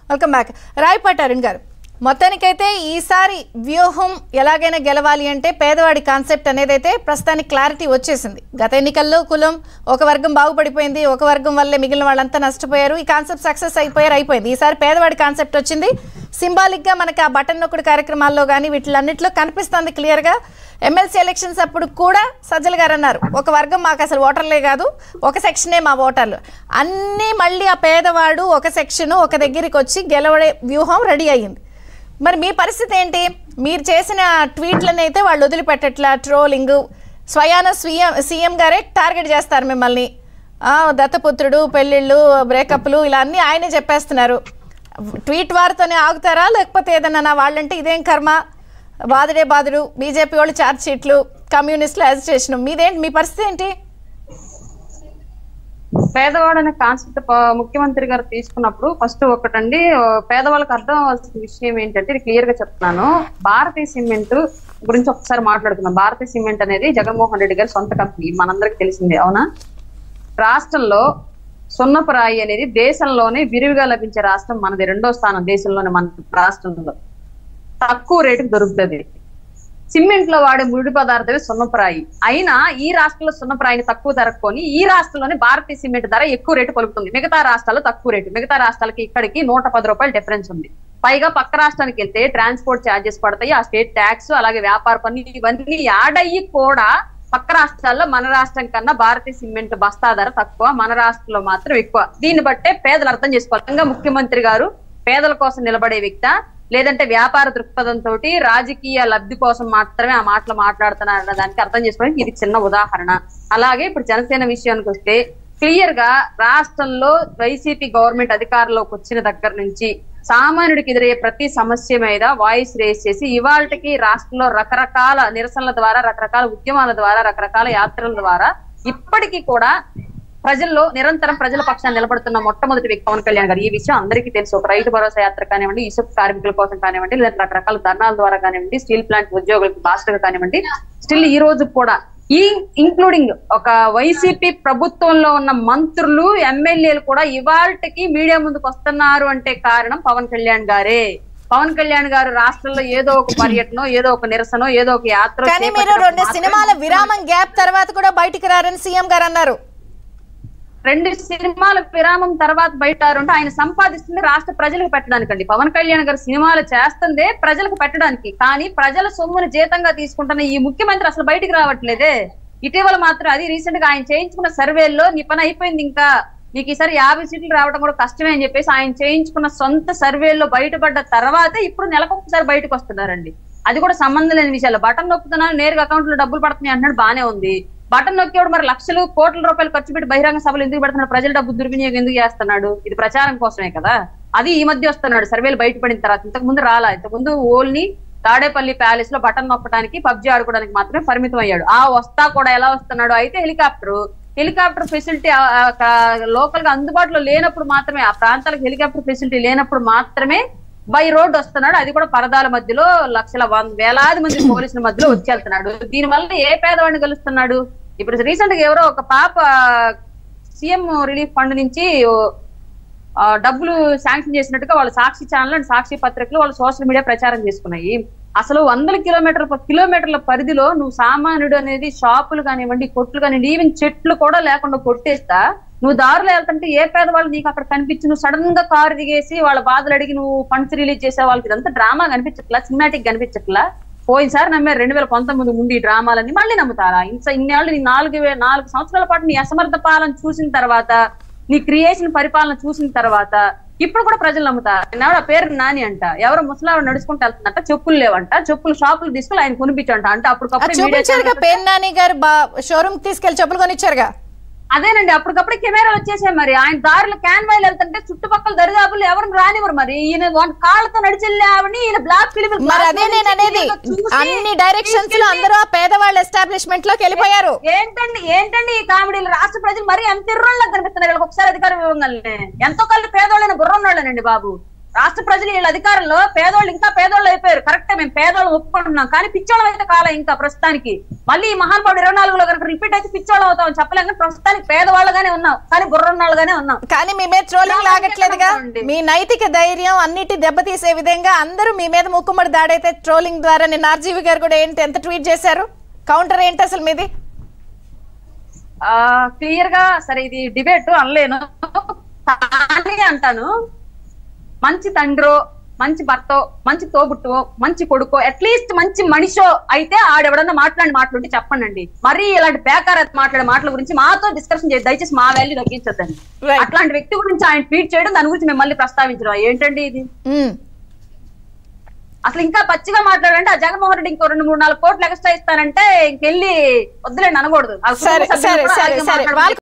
Welcome back Rayapati Arun గారు మొత్తానికైతే ఈసారి వ్యూహం ఎలాగైనా గెలవాలి అంటే పేదవాడి కాన్సెప్ట్ అనేది అయితే ప్రస్తుతానికి క్లారిటీ వచ్చేసింది గత ఎన్నికల్లో కులం ఒక వర్గం బాగుపడిపోయింది ఒక వర్గం వల్లే మిగిలిన వాళ్ళంతా నష్టపోయారు ఈ కాన్సెప్ట్ సక్సెస్ అయిపోయారు అయిపోయింది ఈసారి పేదవాడి కాన్సెప్ట్ వచ్చింది సింబాలిక్గా మనకి ఆ బటన్ నొక్కుడు కార్యక్రమాల్లో కానీ వీటిలన్నింటిలో కనిపిస్తుంది క్లియర్గా ఎమ్మెల్సీ ఎలక్షన్స్ అప్పుడు కూడా సజ్జల గారు అన్నారు ఒక వర్గం మాకు అసలు ఓటర్లే కాదు ఒక సెక్షనే మా ఓటర్లు అన్నీ మళ్ళీ ఆ పేదవాడు ఒక సెక్షన్ ఒక దగ్గరికి వచ్చి గెలవడే వ్యూహం రెడీ అయ్యింది మరి మీ పరిస్థితి ఏంటి మీరు చేసిన ట్వీట్లను అయితే వాళ్ళు వదిలిపెట్టట్లా ట్రోలింగ్ స్వయాన సీఎం సీఎం గారే టార్గెట్ చేస్తారు మిమ్మల్ని ఆ, దత్తపుత్రుడు పెళ్ళిళ్ళు బ్రేకప్లు ఇలా అన్నీ ఆయనే చెప్పేస్తున్నారు ట్వీట్ వారితోనే ఆగుతారా లేకపోతే ఏదన్నా నా వాళ్ళంటే ఇదేం కర్మ బాధుడే బాధుడు బీజేపీ వాళ్ళు ఛార్జ్ షీట్లు కమ్యూనిస్టులు అజిటేషన్ మీదేంటి మీ పరిస్థితి ఏంటి పేదవాడు అనే కాన్సెప్ట్ ముఖ్యమంత్రి గారు తీసుకున్నప్పుడు ఫస్ట్ ఒకటండి ఆ, పేదవాళ్ళకి అర్థం అవ్వాల్సిన విషయం ఏంటంటే ఇది క్లియర్ గా చెప్తున్నాను భారతీయ సిమెంట్ గురించి ఒకసారి మాట్లాడుకుందాం భారతీయ సిమెంట్ అనేది జగన్మోహన్ రెడ్డి గారి సొంత కంపెనీ మనందరికి తెలిసిందే అవునా రాష్ట్రంలో సున్నపరాయి అనేది దేశంలోనే విరివిగా లభించే రాష్ట్రం మనది రెండో స్థానం దేశంలోనే మన రాష్ట్రంలో తక్కువ రేటుకు దొరుకుతుంది సిమెంట్ లో వాడే ముడి పదార్థమే సున్నప్రాయి అయినా ఈ రాష్ట్రంలో సున్నప్రాయిని తక్కువ ధరకు కొని ఈ రాష్ట్రంలోనే భారతీయ సిమెంట్ ధర ఎక్కువ రేటు పలుకుతుంది మిగతా రాష్ట్రాల్లో తక్కువ రేటు మిగతా రాష్ట్రాలకి ఇక్కడికి నూట పది రూపాయలు డిఫరెన్స్ ఉంది పైగా పక్క రాష్ట్రానికి వెళ్తే ట్రాన్స్పోర్ట్ ఛార్జెస్ పడతాయి ఆ స్టేట్ ట్యాక్స్ అలాగే వ్యాపార పన్ను ఇవన్నీ యాడ్ అయ్యి కూడా పక్క రాష్ట్రాల్లో మన రాష్ట్రం కన్నా భారతీయ సిమెంట్ బస్తా ధర తక్కువ మన రాష్ట్రంలో మాత్రం ఎక్కువ దీన్ని బట్టే పేదలు అర్థం చేసుకోవాలి ఇంకా ముఖ్యమంత్రి గారు పేదల కోసం నిలబడే వ్యక్త లేదంటే వ్యాపార దృక్పథంతో రాజకీయ లబ్ధి కోసం మాత్రమే ఆ మాటలు మాట్లాడుతున్నారు అన్న దానికి అర్థం చేసుకోవడానికి ఇది చిన్న ఉదాహరణ అలాగే ఇప్పుడు జనసేన విషయానికి వస్తే క్లియర్ గా రాష్ట్రంలో వైసీపీ గవర్నమెంట్ అధికారంలోకి వచ్చిన దగ్గర నుంచి సామాన్యుడికి ఎదురయ్యే ప్రతి సమస్య మీద వాయిస్ రేస్ చేసి ఇవాళకి రాష్ట్రంలో రకరకాల నిరసనల ద్వారా రకరకాల ఉద్యమాల ద్వారా రకరకాల యాత్రల ద్వారా ఇప్పటికీ కూడా ప్రజల్లో నిరంతరం ప్రజల పక్షాన్ని నిలబడుతున్న మొట్టమొదటి వ్యక్తి పవన్ కళ్యాణ్ గారు ఈ విషయం అందరికీ తెలుసు ఒక రైతు భరోసా యాత్ర కానివ్వండి ఇసుక కార్మికుల కోసం కానివ్వండి లేదా రకరకాల ధర్నాల ద్వారా కానివ్వండి స్టీల్ ప్లాంట్ ఉద్యోగులకు మాస్టర్ కానివ్వండి స్టిల్ ఈ రోజు కూడా ఈ ఇంక్లూడింగ్ ఒక వైసీపీ ప్రభుత్వంలో ఉన్న మంత్రులు ఎమ్మెల్యేలు కూడా ఇవాళకి మీడియా ముందుకు వస్తున్నారు అంటే కారణం పవన్ కళ్యాణ్ గారే పవన్ కళ్యాణ్ గారు రాష్ట్రంలో ఏదో ఒక పర్యటన ఏదో ఒక నిరసన ఏదో ఒక యాత్ర కానీ మీరు రెండు సినిమాల విరామం గ్యాప్ తర్వాత కూడా బయటికి రారని సీఎం గారు అన్నారు రెండు సినిమాల విరామం తర్వాత బయట అంటే ఆయన సంపాదిస్తుంది రాష్ట్ర ప్రజలకు పెట్టడానికండి పవన్ కళ్యాణ్ గారు సినిమాలు చేస్తుందే ప్రజలకు పెట్టడానికి కానీ ప్రజల సొమ్మును జీతంగా తీసుకుంటున్న ఈ ముఖ్యమంత్రి అసలు బయటికి రావట్లేదే ఇటీవల మాత్రం అది రీసెంట్ గా ఆయన చేయించుకున్న సర్వేల్లో నీ పని అయిపోయింది ఇంకా నీకు ఈసారి యాభై సీట్లు రావడం కూడా కష్టమే అని చెప్పేసి ఆయన చేయించుకున్న సొంత సర్వేల్లో బయటపడ్డ తర్వాతే ఇప్పుడు నెలకొకసారి బయటకు వస్తున్నారండి అది కూడా సంబంధం లేని విషయాలు బటన్ నొక్కుతున్నాను నేరుగా అకౌంట్ లో డబ్బులు పడుతున్నాయి అంటున్నాడు బానే ఉంది బటన్ నొక్కేవాడు మరి లక్షలు కోట్ల రూపాయలు ఖర్చు పెట్టి బహిరంగ సభలు ఎందుకు పెడుతున్నాడు ప్రజల డబ్బు దుర్వినియోగం ఎందుకు చేస్తున్నాడు ఇది ప్రచారం కోసమే కదా అది ఈ మధ్య వస్తున్నాడు సర్వేలు బయటపడిన తర్వాత ఇంతకు ముందు రాలా ఇంతకు ముందు ఓల్ని తాడేపల్లి ప్యాలెస్ లో బటన్ నొక్కడానికి పబ్జి ఆడుకోవడానికి మాత్రమే పరిమితం అయ్యాడు ఆ వస్తా కూడా ఎలా వస్తున్నాడు అయితే హెలికాప్టర్ హెలికాప్టర్ ఫెసిలిటీ లోకల్ గా అందుబాటులో లేనప్పుడు మాత్రమే ఆ ప్రాంతాలకు హెలికాప్టర్ ఫెసిలిటీ లేనప్పుడు మాత్రమే బై రోడ్ వస్తున్నాడు అది కూడా పరదాల మధ్యలో లక్షల వంద వేలాది మంది పోలీసుల మధ్యలో వచ్చేళ్తున్నాడు దీని వల్ల ఏ పేదవాడిని కలుస్తున్నాడు ఇప్పుడు రీసెంట్ గా ఎవరో ఒక పాప సీఎం రిలీఫ్ ఫండ్ నుంచి ఆ, డబ్బులు శాంక్షన్ చేసినట్టుగా వాళ్ళ సాక్షి ఛానల్ అండ్ సాక్షి పత్రికలు వాళ్ళ సోషల్ మీడియా ప్రచారం చేసుకున్నాయి అసలు వందల కిలోమీటర్ల కిలోమీటర్ల పరిధిలో నువ్వు సామాన్యుడు అనేది షాపులు కానివ్వండి కొట్లు కానివ్వండి ఈవెన్ చెట్లు కూడా లేకుండా కొట్టేస్తా నువ్వు దారిలో వెళ్తుంటే ఏ పేదవాళ్ళు నీకు అక్కడ కనిపించి నువ్వు సడన్ గా కారు దిగేసి వాళ్ళ బాధలు అడిగి నువ్వు ఫండ్స్ రిలీజ్ చేసే వాళ్ళకి ఇదంతా డ్రామా కనిపించట్లా సినిమాటిక్ కనిపించట్లా పోయినసారి నమ్మారు రెండు వేల పంతొమ్మిది ముందు ఈ డ్రామాలన్నీ మళ్ళీ నమ్ముతారా ఇంత ఇన్నేళ్ళు నీ నాలుగు వే- నాలుగు సంవత్సరాల పాటు నీ అసమర్థ పాలన చూసిన తర్వాత నీ క్రియేషన్ పరిపాలన చూసిన తర్వాత ఇప్పుడు కూడా ప్రజలు నమ్ముతారు ఎవడ పేరు నాని అంట ఎవరో ముసలావిడ నడుచుకుంటూ వెళ్తున్నట్ట చెప్పులు లేవంట చెప్పులు షాపులు తీసుకుని ఆయన కొనిపించంట అంటే అది అప్పటికప్పుడు media చూపించారుగా channels పేరు నాని గారు షోరూమ్ తీసుకెళ్లి చెప్పులు కొనిచ్చారుగా అదేనండి అప్పటికప్పుడు కెమెరాలు వచ్చేసాయి మరి ఆయన దారిలో క్యాన్వాయిల్ వెళ్తుంటే చుట్టుపక్కల దరిదాపులు ఎవరిని రానివ్వరు మరి ఈయన వన్- కాళ్ళతో నడిచెళ్ళే ఆవిడని ఈయన బ్లాక్ ఫిలిం మరి అదే నేను అనేది అన్ని డైరెక్షన్స్ లో అందరూ ఆ పేదవాళ్ళ ఎస్టాబ్లిష్మెంట్ లోకి వెళ్ళిపోయారు ఏంటండి ఏంటండి ఈ కామెడీలు రాష్ట్ర ప్రజలు మరీ ఎంత ఇర్రోళ్ళకి కనిపిస్తున్నారు వీళ్ళకి ఒకసారి అధికారం ఇవ్వగలనే ఎంతో కళ్ళు పేదోళ్ళైన బుర్రన్నోళ్ళనండి బాబు రాష్ట్ర ప్రజలు వీళ్ళ అధికారంలో పేదోళ్ళు ఇంకా పేదోళ్ళు అయిపోయారు కరెక్టే మేము పేదోళ్ళు ఒప్పుకుంటున్నాం కానీ పిచ్చోళ్ళం అయితే కాలం ఇంకా ప్రస్తుతానికి మళ్ళీ ఈ మహానుభావుడు ఇరవై నాలుగులో కనుక రిపీట్ అయితే పిచ్చోళ్ళం అవుతాం చెప్పలేం కానీ ప్రస్తుతానికి పేదవాళ్ళగానే ఉన్నాం కానీ బుర్రన్నాళ్ళుగానే ఉన్నాం కానీ మీ మీద ట్రోలింగ్ చాలా లాగట్లేదుగా ఉంది. మీ నైతిక ధైర్యం అన్నిటి దెబ్బతీసే విధంగా అందరూ మీ మీద ముక్కుమ్మడి దాడైతే ట్రోలింగ్ ద్వారా నిన్న ఆర్జీవి గారు కూడా ఏంటి ఎంత ట్వీట్ చేశారు కౌంటర్ ఏంటి అసలు మీది ఆ క్లియర్ గా సరే ఇది డిబేట్ అనలేను కానీ అంటాను మంచి తండ్రో మంచి భర్తో మంచి తోబుట్టువో మంచి కొడుకో అట్లీస్ట్ మంచి మనిషో అయితే ఆడెవడన్నా మాట్లాడి మాట్లాడి చెప్పండి మరీ ఇలాంటి బేకార మాట్లాడే మాటల గురించి మాతో డిస్కషన్ చేసి దయచేసి మా వాల్యూ తగ్గించొద్దండి Right. అట్లాంటి వ్యక్తి గురించి ఆయన ట్వీట్ చేయడం దాని గురించి మేము మళ్ళీ ప్రస్తావించడం ఏంటండి ఇది మ్మ్. అసలు ఇంకా పచ్చిగా మాట్లాడంటే ఆ జగన్మోహన్ రెడ్డి ఇంకో రెండు మూడు నాలుగు కోట్లు ఎక్స్ట్రా ఇస్తానంటే ఇంకెళ్ళి వద్దులేండి అనకూడదు ఆ కుటుంబ సరే సభ్యులు సరే కూడా సరే అలాగే సరే మాట్లాడమని వాళ్ళ